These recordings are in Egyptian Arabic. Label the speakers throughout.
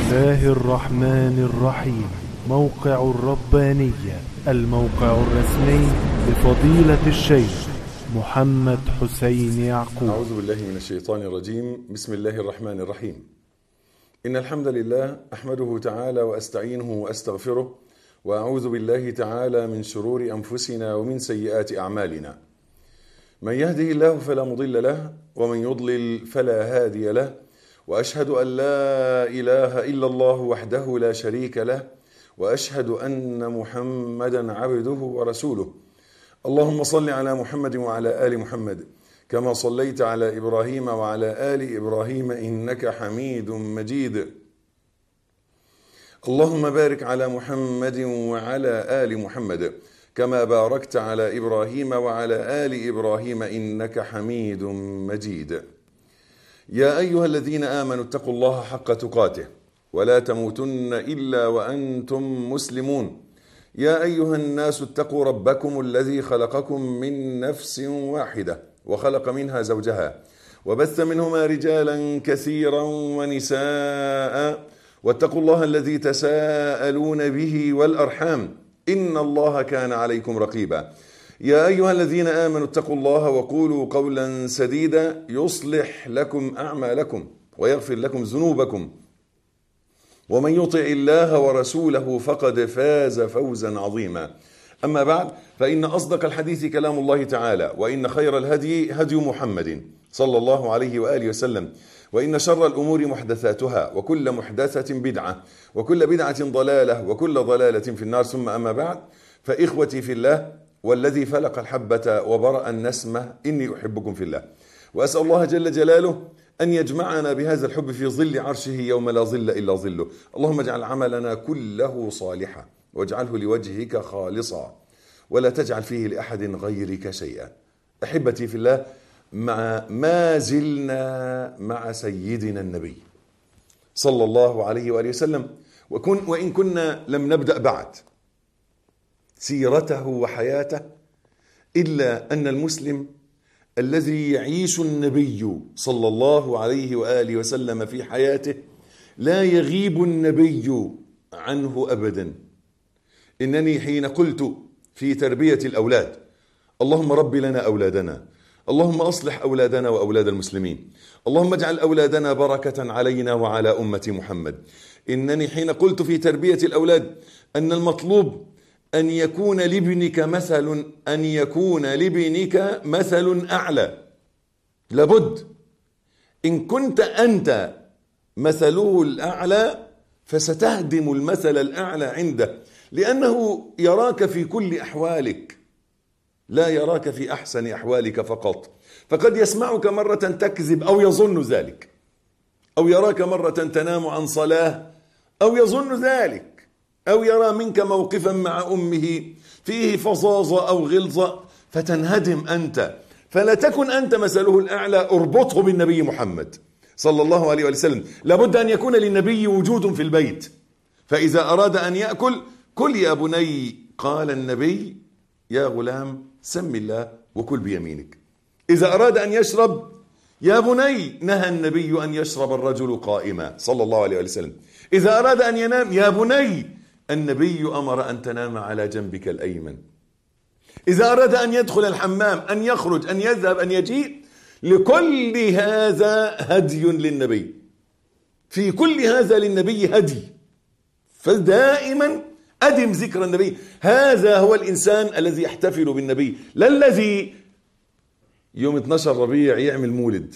Speaker 1: الله الرحمن الرحيم موقع الربانية الموقع الرسمي لفضيلة الشيخ محمد حسين يعقوب
Speaker 2: أعوذ بالله من الشيطان الرجيم بسم الله الرحمن الرحيم إن الحمد لله أحمده تعالى وأستعينه وأستغفره وأعوذ بالله تعالى من شرور أنفسنا ومن سيئات أعمالنا من يهده الله فلا مضل له ومن يضلل فلا هادي له وأشهد أن لا إله إلا الله وحده لا شريك له وأشهد أن محمدا عبده ورسوله اللهم صل على محمد وعلى آل محمد كما صليت على إبراهيم وعلى آل إبراهيم إنك حميد مجيد اللهم بارك على محمد وعلى آل محمد كما باركت على إبراهيم وعلى آل إبراهيم إنك حميد مجيد يا أيها الذين آمنوا اتقوا الله حق تقاته ولا تموتن إلا وأنتم مسلمون يا أيها الناس اتقوا ربكم الذي خلقكم من نفس واحدة وخلق منها زوجها وبث منهما رجالا كثيرا ونساء واتقوا الله الذي تساءلون به والأرحام إن الله كان عليكم رقيبا يا أيها الذين آمنوا اتقوا الله وقولوا قولا سديدا يصلح لكم أعمالكم ويغفر لكم ذنوبكم ومن يطع الله ورسوله فقد فاز فوزا عظيما أما بعد فإن أصدق الحديث كلام الله تعالى وإن خير الهدي هدي محمد صلى الله عليه وآله وسلم وإن شر الأمور محدثاتها وكل محدثة بدعة وكل بدعة ضلالة وكل ضلالة في النار ثم أما بعد فإخوتي في الله والذي فلق الحبة وبرأ النسمة إني أحبكم في الله وأسأل الله جل جلاله أن يجمعنا بهذا الحب في ظل عرشه يوم لا ظل إلا ظله اللهم اجعل عملنا كله صالحا واجعله لوجهك خالصا ولا تجعل فيه لأحد غيرك شيئا أحبتي في الله مع ما زلنا مع سيدنا النبي صلى الله عليه وآله وسلم وكن وإن كنا لم نبدأ بعد سيرته وحياته إلا أن المسلم الذي يعيش النبي صلى الله عليه وآله وسلم في حياته لا يغيب النبي عنه أبدا إنني حين قلت في تربية الأولاد اللهم رب لنا أولادنا اللهم أصلح أولادنا وأولاد المسلمين اللهم اجعل أولادنا بركة علينا وعلى أمة محمد إنني حين قلت في تربية الأولاد أن المطلوب أن يكون لابنك مثل أن يكون لابنك مثل أعلى لابد إن كنت أنت مثله الأعلى فستهدم المثل الأعلى عنده لأنه يراك في كل أحوالك لا يراك في أحسن أحوالك فقط فقد يسمعك مرة تكذب أو يظن ذلك أو يراك مرة تنام عن صلاة أو يظن ذلك أو يرى منك موقفا مع أمه فيه فظاظة أو غلظة فتنهدم أنت فلا تكن أنت مثله الأعلى اربطه بالنبي محمد صلى الله عليه وسلم لابد أن يكون للنبي وجود في البيت فإذا أراد أن يأكل كل يا بني قال النبي يا غلام سم الله وكل بيمينك إذا أراد أن يشرب يا بني نهى النبي أن يشرب الرجل قائما صلى الله عليه وسلم إذا أراد أن ينام يا بني النبي أمر أن تنام على جنبك الأيمن إذا أراد أن يدخل الحمام أن يخرج أن يذهب أن يجيء لكل هذا هدي للنبي في كل هذا للنبي هدي فدائما أدم ذكر النبي هذا هو الإنسان الذي يحتفل بالنبي لا الذي يوم 12 ربيع يعمل مولد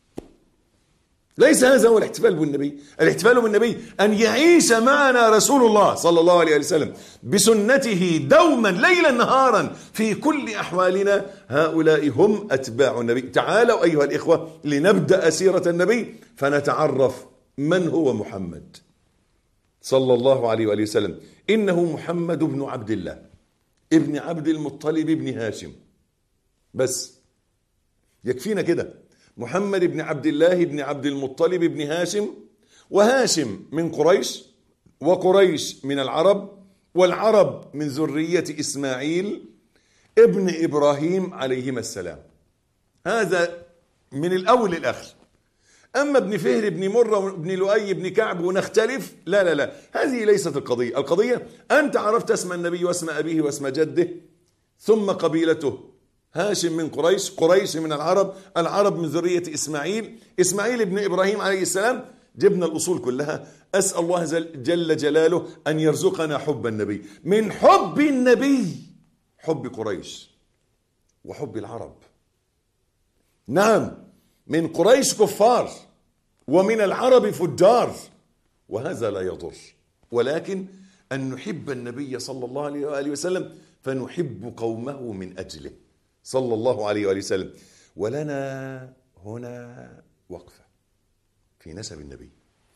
Speaker 2: ليس هذا هو الاحتفال بالنبي الاحتفال بالنبي أن يعيش معنا رسول الله صلى الله عليه وسلم بسنته دوما ليلا نهارا في كل أحوالنا هؤلاء هم أتباع النبي تعالوا أيها الإخوة لنبدأ سيرة النبي فنتعرف من هو محمد صلى الله عليه وآله وسلم إنه محمد بن عبد الله ابن عبد المطلب بن هاشم بس يكفينا كده محمد بن عبد الله بن عبد المطلب بن هاشم وهاشم من قريش وقريش من العرب والعرب من ذرية إسماعيل ابن إبراهيم عليهما السلام هذا من الأول للآخر أما ابن فهر ابن مرة وابن لؤي ابن كعب ونختلف لا لا لا هذه ليست القضية القضية أنت عرفت اسم النبي واسم أبيه واسم جده ثم قبيلته هاشم من قريش قريش من العرب العرب من ذرية إسماعيل إسماعيل ابن إبراهيم عليه السلام جبنا الأصول كلها أسأل الله جل جلاله أن يرزقنا حب النبي من حب النبي حب قريش وحب العرب نعم من قريش كفار ومن العرب فجار وهذا لا يضر ولكن أن نحب النبي صلى الله عليه وآله وسلم فنحب قومه من أجله صلى الله عليه وآله وسلم ولنا هنا وقفة في نسب النبي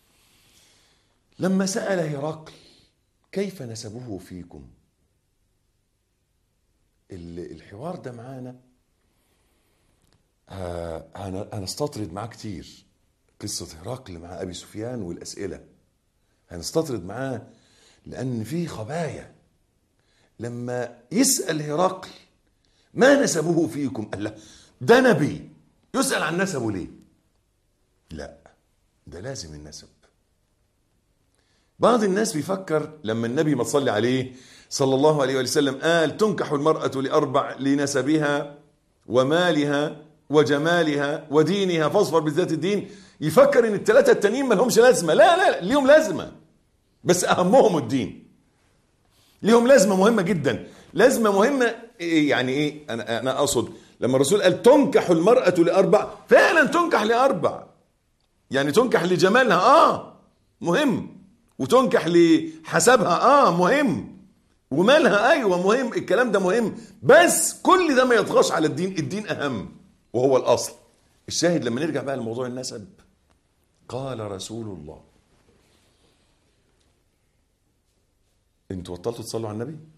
Speaker 2: لما سأل هرقل كيف نسبه فيكم الحوار ده معانا هنستطرد معاه كتير قصة هرقل مع أبي سفيان والأسئلة هنستطرد معاه لأن فيه خبايا لما يسأل هرقل ما نسبه فيكم قال له ده نبي يسأل عن نسبه ليه لا ده لازم النسب بعض الناس بيفكر لما النبي ما تصلي عليه صلى الله عليه وسلم قال تنكح المرأة لأربع لنسبها ومالها وجمالها ودينها فاصفر بذات الدين يفكر ان الثلاثة التانيين ما لهمش لازمة لا لا ليهم لازمة بس أهمهم الدين ليهم لازمة مهمة جدا لازمة مهمة إيه يعني ايه انا انا اقصد لما الرسول قال تنكح المرأة لأربع فعلا تنكح لأربع يعني تنكح لجمالها اه مهم وتنكح لحسبها اه مهم ومالها ايوه مهم الكلام ده مهم بس كل ده ما يطغاش على الدين الدين اهم وهو الاصل الشاهد لما نرجع بقى لموضوع النسب قال رسول الله انتوا بطلتوا تصلوا على النبي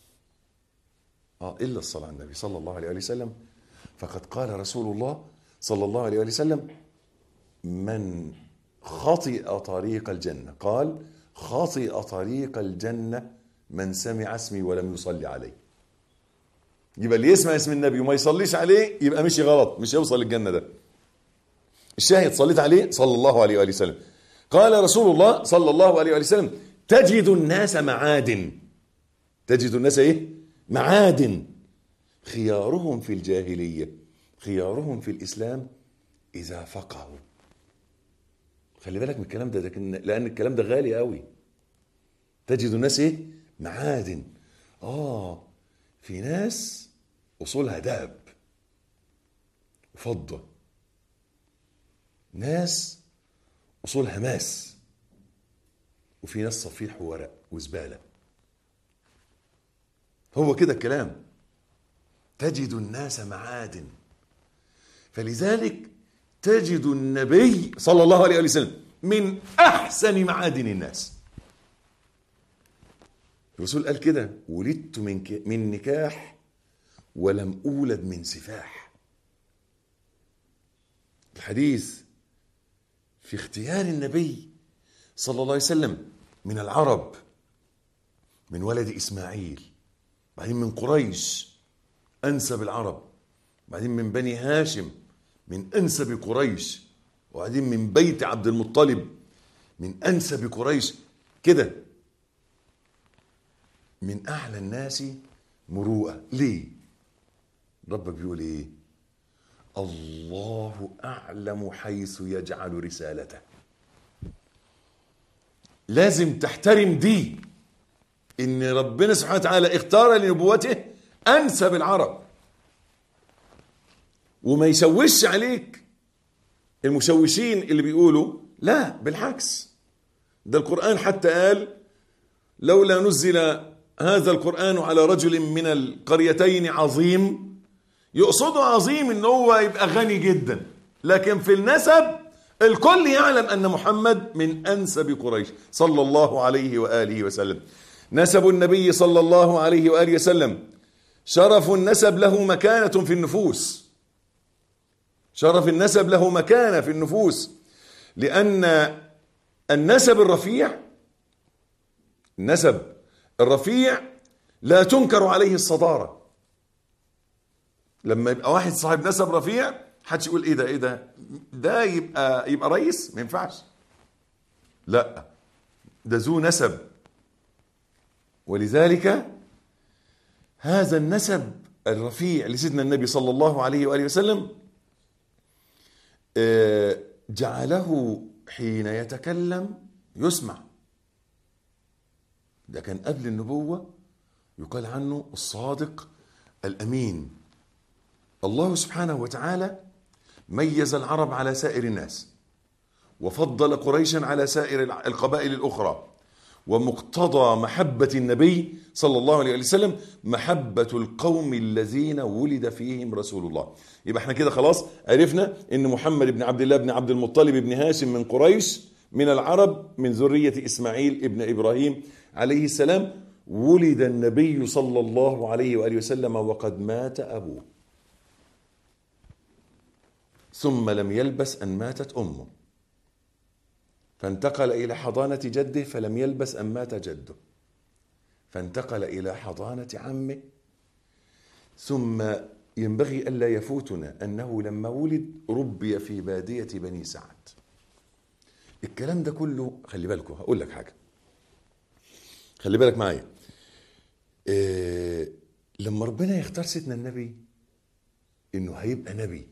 Speaker 2: اه الا الصلاه على النبي صلى الله عليه وسلم فقد قال رسول الله صلى الله عليه وسلم من خطئ طريق الجنه قال خطئ طريق الجنه من سمع اسمي ولم يصلي عليه يبقى اللي يسمع اسم النبي وما يصليش عليه يبقى مشي غلط مش هيوصل للجنه ده الشاهد صليت عليه صلى الله عليه وآله وسلم قال رسول الله صلى الله عليه وآله وسلم تجد الناس معادن تجد الناس ايه معادن خيارهم في الجاهلية خيارهم في الإسلام إذا فقهوا خلي بالك من الكلام ده لكن لأن الكلام ده غالي قوي تجد الناس ايه معادن آه في ناس أصولها ذهب وفضة ناس أصولها ماس وفي ناس صفيح وورق وزبالة هو كده الكلام تجد الناس معادن فلذلك تجد النبي صلى الله عليه وسلم من أحسن معادن الناس الرسول قال كده ولدت من ك... من نكاح ولم أولد من سفاح الحديث في اختيار النبي صلى الله عليه وسلم من العرب من ولد إسماعيل بعدين من قريش أنسب العرب بعدين من بني هاشم من أنسب قريش وبعدين من بيت عبد المطلب من أنسب قريش كده من أعلى الناس مروءة ليه ربك بيقول إيه الله أعلم حيث يجعل رسالته لازم تحترم دي ان ربنا سبحانه وتعالى اختار لنبوته انسب العرب وما يشوش عليك المشوشين اللي بيقولوا لا بالعكس ده القرآن حتى قال لولا نزل هذا القرآن على رجل من القريتين عظيم يقصده عظيم ان هو يبقى غني جدا لكن في النسب الكل يعلم ان محمد من انسب قريش صلى الله عليه واله وسلم نسب النبي صلى الله عليه واله وسلم شرف النسب له مكانه في النفوس شرف النسب له مكانه في النفوس لان النسب الرفيع النسب الرفيع لا تنكر عليه الصداره لما يبقى واحد صاحب نسب رفيع حدش يقول ايه ده ايه ده ده يبقى يبقى رئيس ما ينفعش لا ده ذو نسب ولذلك هذا النسب الرفيع لسيدنا النبي صلى الله عليه واله وسلم آه، جعله حين يتكلم يسمع ده كان قبل النبوه يقال عنه الصادق الامين الله سبحانه وتعالى ميز العرب على سائر الناس وفضل قريشا على سائر القبائل الاخرى ومقتضى محبه النبي صلى الله عليه وسلم محبه القوم الذين ولد فيهم رسول الله يبقى احنا كده خلاص عرفنا ان محمد بن عبد الله بن عبد المطلب بن هاشم من قريش من العرب من ذريه اسماعيل ابن ابراهيم عليه السلام ولد النبي صلى الله عليه واله وسلم وقد مات ابوه ثم لم يلبس ان ماتت امه فانتقل الى حضانه جده فلم يلبس ان مات جده فانتقل الى حضانه عمه ثم ينبغي الا يفوتنا انه لما ولد ربي في باديه بني سعد الكلام ده كله خلي بالكم هقول لك حاجه خلي بالك معايا إيه لما ربنا يختار سيدنا النبي انه هيبقى نبي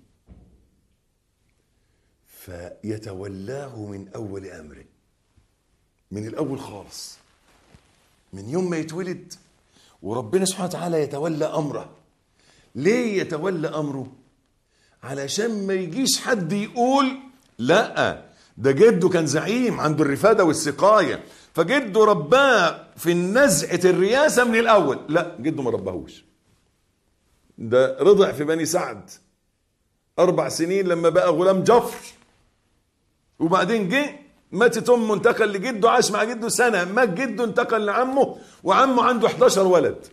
Speaker 2: فيتولاه من اول امره من الاول خالص من يوم ما يتولد وربنا سبحانه وتعالى يتولى امره ليه يتولى امره علشان ما يجيش حد يقول لا ده جده كان زعيم عنده الرفاده والسقايه فجده رباه في نزعه الرياسه من الاول لا جده ما رباهوش ده رضع في بني سعد اربع سنين لما بقى غلام جفر وبعدين جه ماتت امه انتقل لجده عاش مع جده سنه مات جده انتقل لعمه وعمه عنده 11 ولد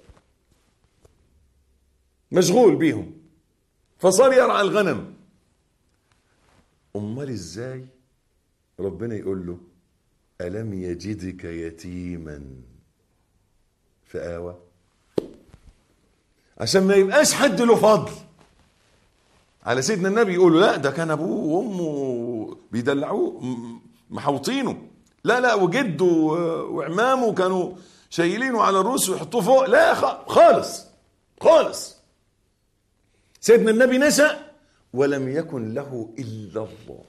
Speaker 2: مشغول بيهم فصار يرعى الغنم امال ازاي ربنا يقول له الم يجدك يتيما فآوى عشان ما يبقاش حد له فضل على سيدنا النبي يقولوا لا ده كان ابوه وامه بيدلعوه محوطينه لا لا وجده وعمامه كانوا شايلينه على الروس ويحطوه فوق لا خالص خالص سيدنا النبي نشأ ولم يكن له الا الله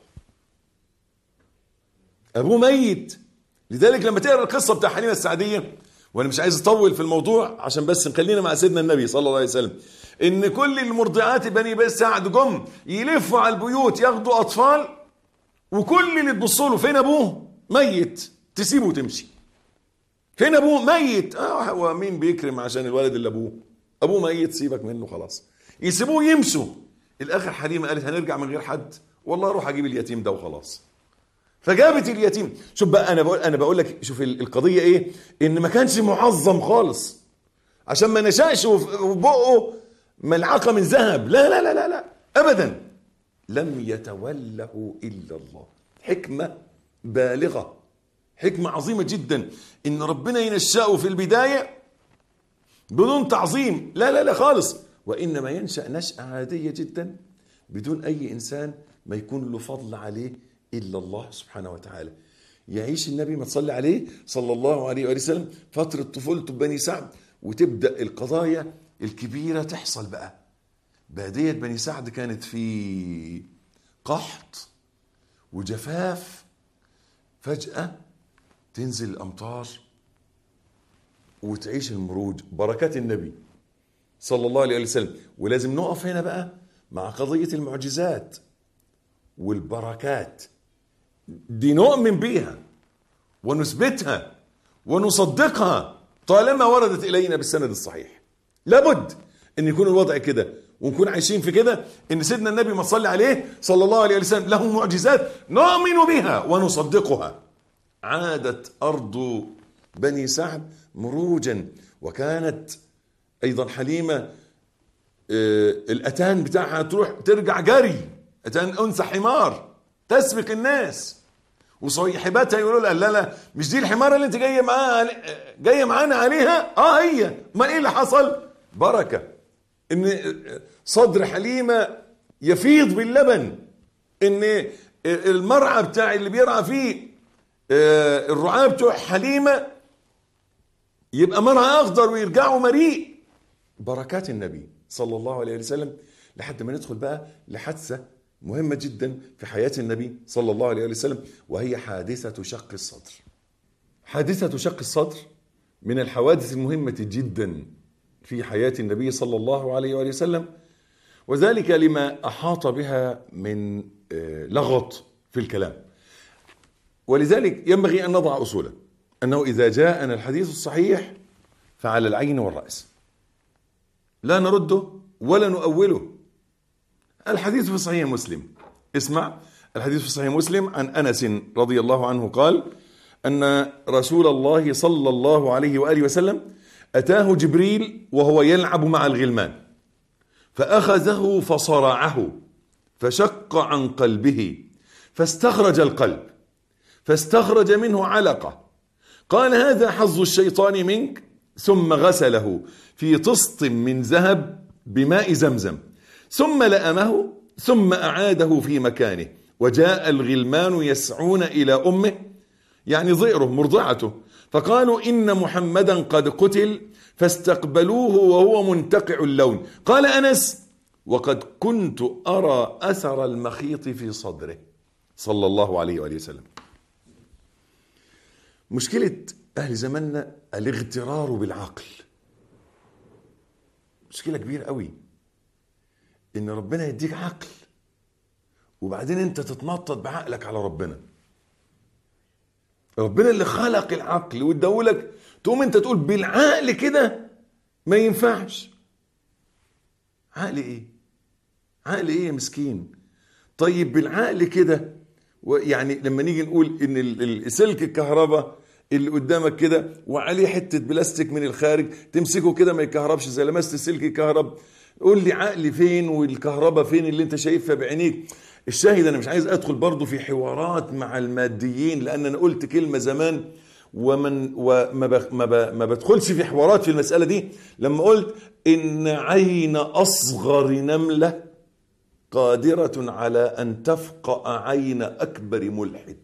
Speaker 2: ابوه ميت لذلك لما تقرا القصه بتاع حليمه السعديه وانا مش عايز اطول في الموضوع عشان بس نخلينا مع سيدنا النبي صلى الله عليه وسلم ان كل المرضعات بني بني سعد جم يلفوا على البيوت ياخدوا اطفال وكل اللي تبص له فين ابوه ميت تسيبه وتمشي فين ابوه ميت اه هو مين بيكرم عشان الولد اللي ابوه ابوه ميت سيبك منه خلاص يسيبوه يمشوا الاخر حليمه قالت هنرجع من غير حد والله اروح اجيب اليتيم ده وخلاص فجابت اليتيم شوف بقى انا بقول انا بقول لك شوف القضيه ايه ان ما كانش معظم خالص عشان ما نشأش وبقه ملعقه من ذهب لا لا لا لا لا ابدا لم يتوله الا الله حكمه بالغه حكمه عظيمه جدا ان ربنا ينشأه في البدايه بدون تعظيم لا لا لا خالص وانما ينشأ نشأة عاديه جدا بدون اي انسان ما يكون له فضل عليه الا الله سبحانه وتعالى يعيش النبي ما تصلي عليه صلى الله عليه وآله وسلم فترة طفولته بني سعد وتبدأ القضايا الكبيرة تحصل بقى بادية بني سعد كانت في قحط وجفاف فجأة تنزل الأمطار وتعيش المروج بركات النبي صلى الله عليه وسلم ولازم نقف هنا بقى مع قضية المعجزات والبركات دي نؤمن بيها ونثبتها ونصدقها طالما وردت الينا بالسند الصحيح لابد ان يكون الوضع كده ونكون عايشين في كده ان سيدنا النبي ما صلي عليه صلى الله عليه وسلم له معجزات نؤمن بها ونصدقها عادت ارض بني سعد مروجا وكانت ايضا حليمه آه الاتان بتاعها تروح ترجع جري اتان انثى حمار تسبق الناس وصيحباتها يقولوا لها لا لا مش دي الحماره اللي انت جايه معاها جايه معانا عليها اه هي ما ايه اللي حصل بركه ان صدر حليمه يفيض باللبن ان المرعى بتاع اللي بيرعى فيه آه، الرعاة بتوع حليمة يبقى مرعى أخضر ويرجعوا مريء بركات النبي صلى الله عليه وسلم لحد ما ندخل بقى لحادثة مهمة جدا في حياة النبي صلى الله عليه وسلم وهي حادثة شق الصدر حادثة شق الصدر من الحوادث المهمة جدا في حياة النبي صلى الله عليه وآله وسلم وذلك لما أحاط بها من آه، لغط في الكلام ولذلك ينبغي أن نضع أصولا أنه إذا جاءنا الحديث الصحيح فعلى العين والرأس لا نرده ولا نؤوله الحديث في صحيح مسلم اسمع الحديث في صحيح مسلم عن أنس رضي الله عنه قال أن رسول الله صلى الله عليه وآله وسلم أتاه جبريل وهو يلعب مع الغلمان فأخذه فصرعه فشق عن قلبه فاستخرج القلب فاستخرج منه علقة قال هذا حظ الشيطان منك ثم غسله في طست من ذهب بماء زمزم ثم لأمه ثم أعاده في مكانه وجاء الغلمان يسعون إلى أمه يعني ضئره مرضعته فقالوا إن محمدا قد قتل فاستقبلوه وهو منتقع اللون قال أنس وقد كنت أرى أثر المخيط في صدره صلى الله عليه وآله وسلم مشكلة أهل زماننا الاغترار بالعقل مشكلة كبيرة قوي إن ربنا يديك عقل وبعدين أنت تتنطط بعقلك على ربنا ربنا اللي خلق العقل واداهولك تقوم انت تقول بالعقل كده ما ينفعش عقل ايه عقل ايه يا مسكين طيب بالعقل كده يعني لما نيجي نقول ان ال- ال- سلك الكهرباء اللي قدامك كده وعليه حته بلاستيك من الخارج تمسكه كده ما يكهربش زي لمست السلك الكهرب قول لي عقلي فين والكهرباء فين اللي انت شايفها بعينيك الشاهد انا مش عايز ادخل برضو في حوارات مع الماديين لان انا قلت كلمه زمان ومن وما ب- ما, ب- ما بدخلش في حوارات في المساله دي لما قلت ان عين اصغر نمله قادره على ان تفقأ عين اكبر ملحد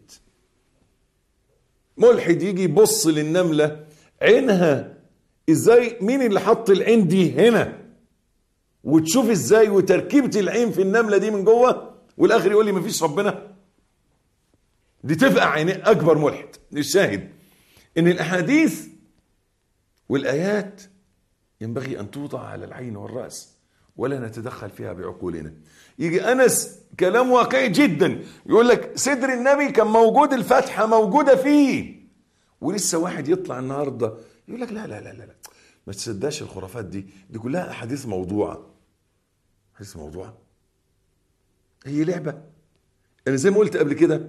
Speaker 2: ملحد يجي يبص للنمله عينها ازاي مين اللي حط العين دي هنا وتشوف ازاي وتركيبه العين في النمله دي من جوه والاخر يقول لي مفيش ربنا دي تفقع عينيه اكبر ملحد الشاهد ان الاحاديث والايات ينبغي ان توضع على العين والراس ولا نتدخل فيها بعقولنا يجي انس كلام واقعي جدا يقول لك صدر النبي كان موجود الفتحه موجوده فيه ولسه واحد يطلع النهارده يقول لك لا لا لا لا, لا. ما تصدقش الخرافات دي دي كلها احاديث موضوعه احاديث موضوعه هي لعبه انا زي ما قلت قبل كده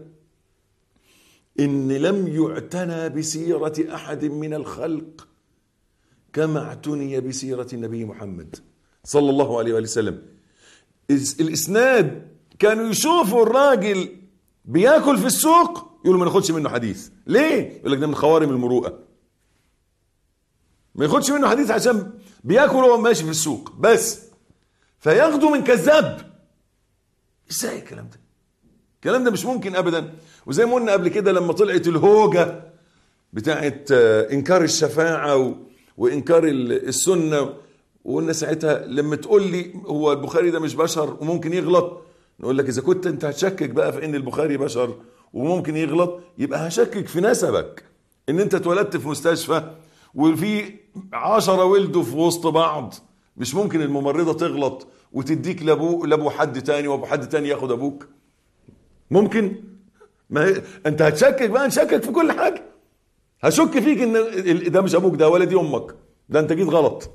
Speaker 2: ان لم يعتنى بسيره احد من الخلق كما اعتني بسيره النبي محمد صلى الله عليه وآله وسلم الإس- الاسناد كانوا يشوفوا الراجل بياكل في السوق يقولوا ما ناخدش منه حديث ليه يقول لك ده من خوارم المروءه ما ياخدش منه حديث عشان بياكل وهو ماشي في السوق بس فياخده من كذاب ازاي الكلام ده الكلام ده مش ممكن ابدا وزي ما قلنا قبل كده لما طلعت الهوجه بتاعت آه، انكار الشفاعه و... وانكار ال- السنه وقلنا ساعتها لما تقول لي هو البخاري ده مش بشر وممكن يغلط نقول لك اذا كنت انت هتشكك بقى في ان البخاري بشر وممكن يغلط يبقى هشكك في نسبك ان انت اتولدت في مستشفى وفي عشرة ولدوا في وسط بعض مش ممكن الممرضة تغلط وتديك لابو لابو حد تاني وابو حد تاني ياخد ابوك ممكن ما هي... انت هتشكك بقى نشكك في كل حاجه هشك فيك ان ال- ده مش ابوك ده ولا دي امك ده انت جيت غلط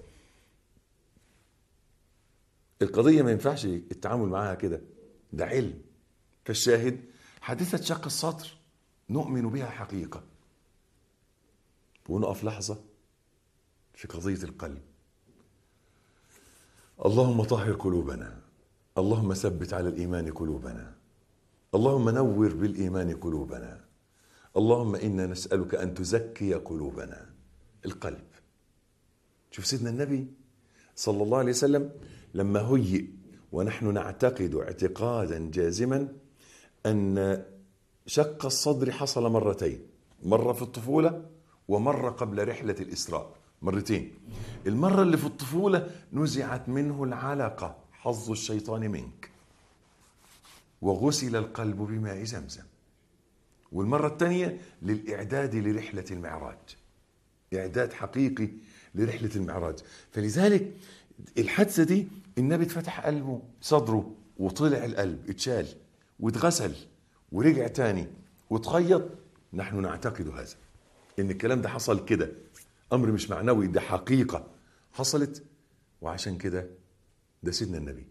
Speaker 2: القضيه ما ينفعش التعامل معاها كده ده علم فالشاهد حادثه شق الصدر نؤمن بها حقيقه ونقف لحظه في قضيه القلب اللهم طهر قلوبنا اللهم ثبت على الايمان قلوبنا اللهم نور بالايمان قلوبنا اللهم انا نسالك ان تزكي قلوبنا القلب شوف سيدنا النبي صلى الله عليه وسلم لما هيئ ونحن نعتقد اعتقادا جازما أن شق الصدر حصل مرتين مرة في الطفولة ومرة قبل رحلة الإسراء مرتين المرة اللي في الطفولة نزعت منه العلقة حظ الشيطان منك وغسل القلب بماء زمزم والمرة الثانية للإعداد لرحلة المعراج إعداد حقيقي لرحلة المعراج فلذلك الحادثة دي النبي اتفتح قلبه صدره وطلع القلب اتشال واتغسل ورجع تاني وتخيط نحن نعتقد هذا ان الكلام ده حصل كده امر مش معنوي ده حقيقة حصلت وعشان كده ده سيدنا النبي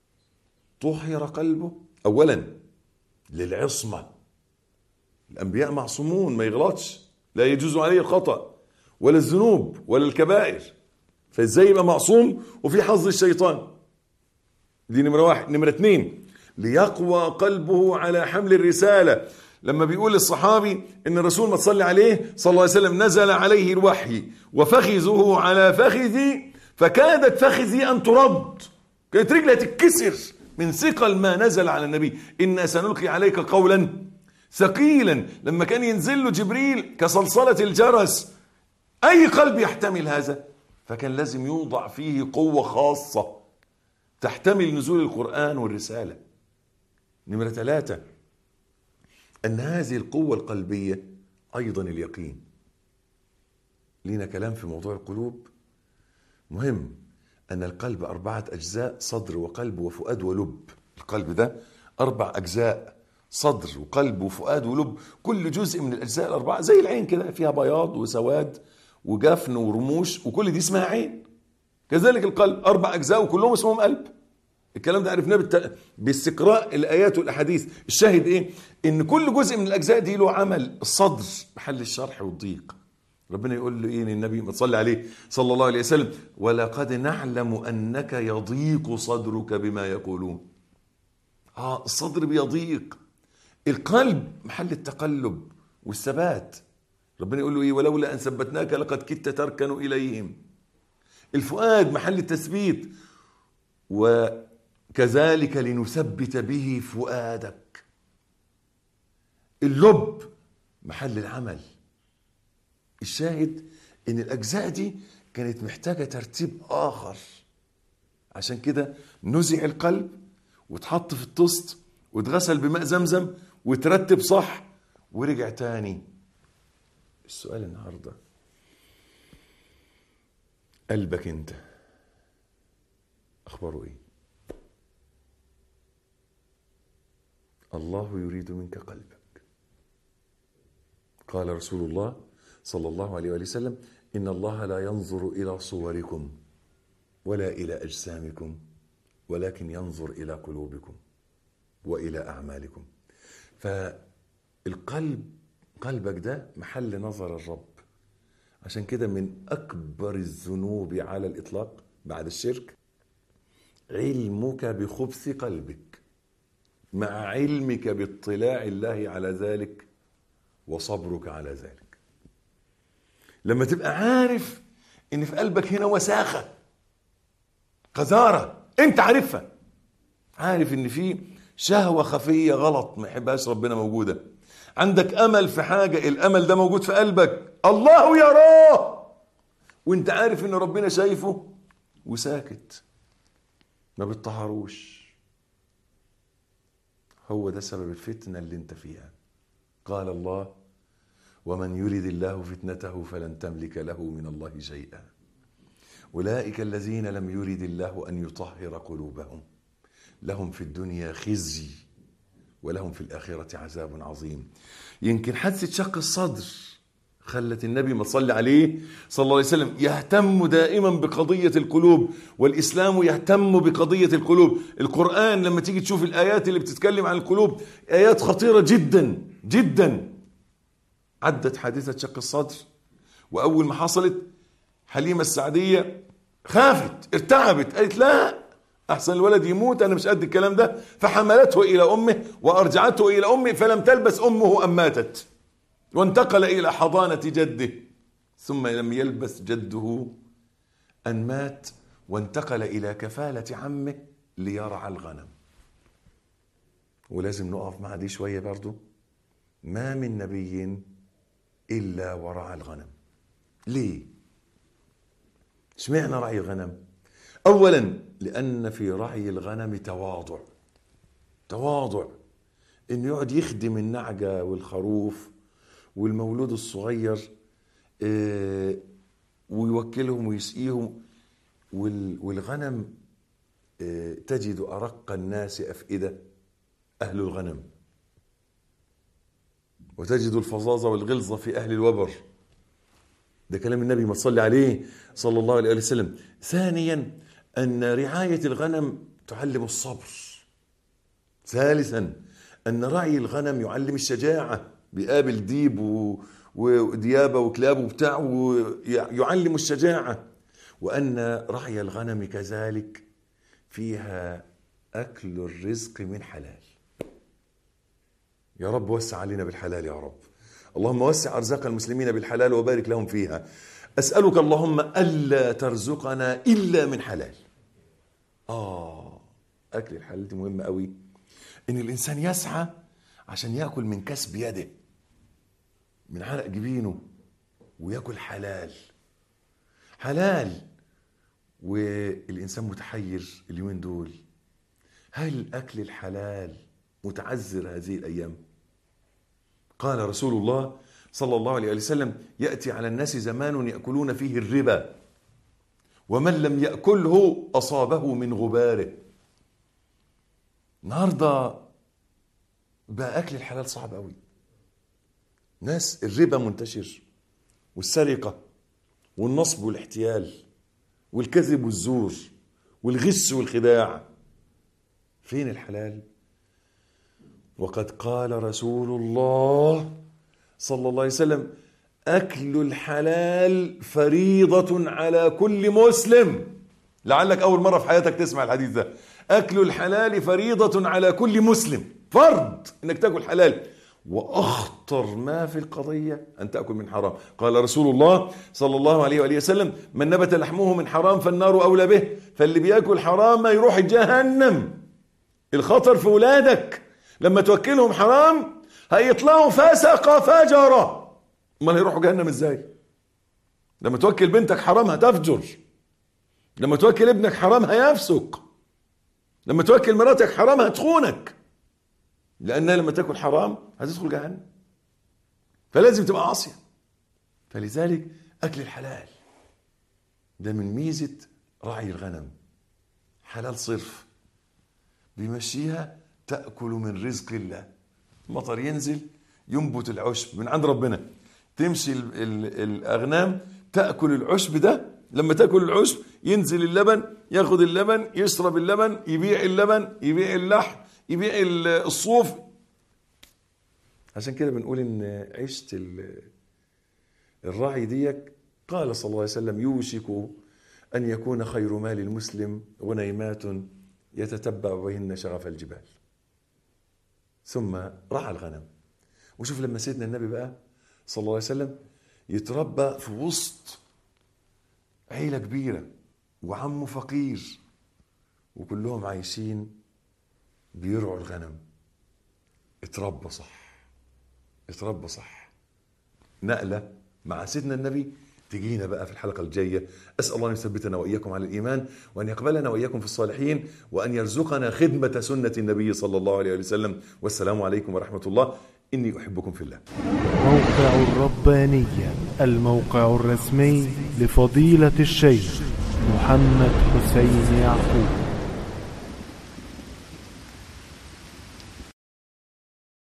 Speaker 2: طهر قلبه اولا للعصمة الانبياء معصومون ما يغلطش لا يجوز عليه الخطأ ولا الذنوب ولا الكبائر فازاي يبقى معصوم وفي حظ الشيطان دي نمرة واحد نمرة اتنين ليقوى قلبه على حمل الرسالة لما بيقول الصحابي ان الرسول ما تصلي عليه صلى الله عليه وسلم نزل عليه الوحي وفخذه على فخذي فكادت فخذي ان ترد كانت رجلها تتكسر من ثقل ما نزل على النبي إنا سنلقي عليك قولا ثقيلا لما كان ينزل له جبريل كصلصلة الجرس أي قلب يحتمل هذا فكان لازم يوضع فيه قوة خاصة تحتمل نزول القرآن والرسالة نمرة ثلاثة أن هذه القوة القلبية أيضا اليقين لينا كلام في موضوع القلوب مهم أن القلب أربعة أجزاء صدر وقلب وفؤاد ولب القلب ده أربع أجزاء صدر وقلب وفؤاد ولب كل جزء من الأجزاء الأربعة زي العين كده فيها بياض وسواد وجفن ورموش وكل دي اسمها عين كذلك القلب أربع أجزاء وكلهم اسمهم قلب الكلام ده عرفناه بالت... باستقراء الآيات والأحاديث الشاهد إيه إن كل جزء من الأجزاء دي له عمل الصدر محل الشرح والضيق ربنا يقول له ايه للنبي ما تصلي عليه صلى الله عليه وسلم ولقد نعلم انك يضيق صدرك بما يقولون اه الصدر بيضيق القلب محل التقلب والثبات ربنا يقول له ايه ولولا ان ثبتناك لقد كدت تركن اليهم الفؤاد محل التثبيت وكذلك لنثبت به فؤادك اللب محل العمل الشاهد ان الاجزاء دي كانت محتاجه ترتيب اخر عشان كده نزع القلب واتحط في الطست واتغسل بماء زمزم وترتب صح ورجع تاني السؤال النهارده قلبك انت اخباره ايه الله يريد منك قلبك قال رسول الله صلى الله عليه وآله وسلم إن الله لا ينظر إلى صوركم ولا إلى أجسامكم ولكن ينظر إلى قلوبكم وإلى أعمالكم فالقلب قلبك ده محل نظر الرب عشان كده من أكبر الذنوب على الإطلاق بعد الشرك علمك بخبث قلبك مع علمك باطلاع الله على ذلك وصبرك على ذلك لما تبقى عارف ان في قلبك هنا وساخه قذاره انت عارفها عارف ان في شهوه خفيه غلط ما يحبهاش ربنا موجوده عندك امل في حاجه الامل ده موجود في قلبك الله يراه وانت عارف ان ربنا شايفه وساكت ما بتطهروش هو ده سبب الفتنه اللي انت فيها قال الله ومن يرد الله فتنته فلن تملك له من الله شيئا اولئك الذين لم يرد الله ان يطهر قلوبهم لهم في الدنيا خزي ولهم في الاخره عذاب عظيم يمكن حادثه شق الصدر خلت النبي ما صلى عليه صلى الله عليه وسلم يهتم دائما بقضية القلوب والإسلام يهتم بقضية القلوب القرآن لما تيجي تشوف الآيات اللي بتتكلم عن القلوب آيات خطيرة جدا جدا عدت حادثة شق الصدر وأول ما حصلت حليمة السعدية خافت ارتعبت قالت لا أحسن الولد يموت أنا مش قد الكلام ده فحملته إلى أمه وأرجعته إلى أمه فلم تلبس أمه أم ماتت وانتقل إلى حضانة جده ثم لم يلبس جده أن مات وانتقل إلى كفالة عمه ليرعى الغنم ولازم نقف مع دي شوية برضو ما من نبي إلا ورعى الغنم ليه اشمعنى رعي الغنم أولا لأن في رعي الغنم تواضع تواضع إنه يقعد يخدم النعجة والخروف والمولود الصغير آه، ويوكلهم ويسقيهم وال- والغنم آه، تجد أرق الناس أفئدة أهل الغنم وتجد الفظاظة والغلظة في أهل الوبر ده كلام النبي ما تصلي عليه صلى الله عليه وسلم ثانيا أن رعاية الغنم تعلم الصبر ثالثا أن رعي الغنم يعلم الشجاعة بيقابل ديب و... وديابة وكلاب وبتاع ويعلم الشجاعة وأن رعي الغنم كذلك فيها أكل الرزق من حلال يا رب وسع علينا بالحلال يا رب اللهم وسع أرزاق المسلمين بالحلال وبارك لهم فيها أسألك اللهم ألا ترزقنا إلا من حلال آه أكل الحلال دي مهمة قوي إن الإنسان يسعى عشان يأكل من كسب يده من عرق جبينه ويأكل حلال حلال والإنسان متحير اليومين دول هل أكل الحلال متعذر هذه الأيام قال رسول الله صلى الله عليه وسلم يأتي على الناس زمان يأكلون فيه الربا ومن لم يأكله أصابه من غباره النهارده بقى أكل الحلال صعب قوي ناس الربا منتشر والسرقة والنصب والاحتيال والكذب والزور والغش والخداع فين الحلال وقد قال رسول الله صلى الله عليه وسلم أكل الحلال فريضة على كل مسلم لعلك أول مرة في حياتك تسمع الحديث ده أكل الحلال فريضة على كل مسلم فرض إنك تأكل حلال وأخطر ما في القضية أن تأكل من حرام قال رسول الله صلى الله عليه وآله وسلم من نبت لحمه من حرام فالنار أولى به فاللي بيأكل حرام ما يروح جهنم الخطر في ولادك لما توكلهم حرام هيطلعوا فسق فجرة امال هيروحوا جهنم ازاي لما توكل بنتك حرام هتفجر لما توكل ابنك حرام هيفسق لما توكل مراتك حرام هتخونك لانها لما تاكل حرام هتدخل جهنم فلازم تبقى عاصيه فلذلك اكل الحلال ده من ميزه رعي الغنم حلال صرف بيمشيها تأكل من رزق الله مطر ينزل ينبت العشب من عند ربنا تمشي ال ال الأغنام تأكل العشب ده لما تأكل العشب ينزل اللبن ياخد اللبن يشرب اللبن يبيع اللبن يبيع اللحم يبيع ال- الصوف عشان كده بنقول ان عيشة ال- الراعي ديك قال صلى الله عليه وسلم يوشك أن يكون خير مال المسلم غنيمات يتتبع بهن شغف الجبال ثم رعى الغنم وشوف لما سيدنا النبي بقى صلى الله عليه وسلم يتربى في وسط عيلة كبيرة وعمه فقير وكلهم عايشين بيرعوا الغنم اتربى صح اتربى صح نقلة مع سيدنا النبي تجينا بقى في الحلقة الجاية أسأل الله أن يثبتنا وإياكم على الإيمان وأن يقبلنا وإياكم في الصالحين وأن يرزقنا خدمة سنة النبي صلى الله عليه وسلم والسلام عليكم ورحمة الله إني أحبكم في الله
Speaker 1: موقع الربانية الموقع الرسمي لفضيلة الشيخ محمد حسين يعقوب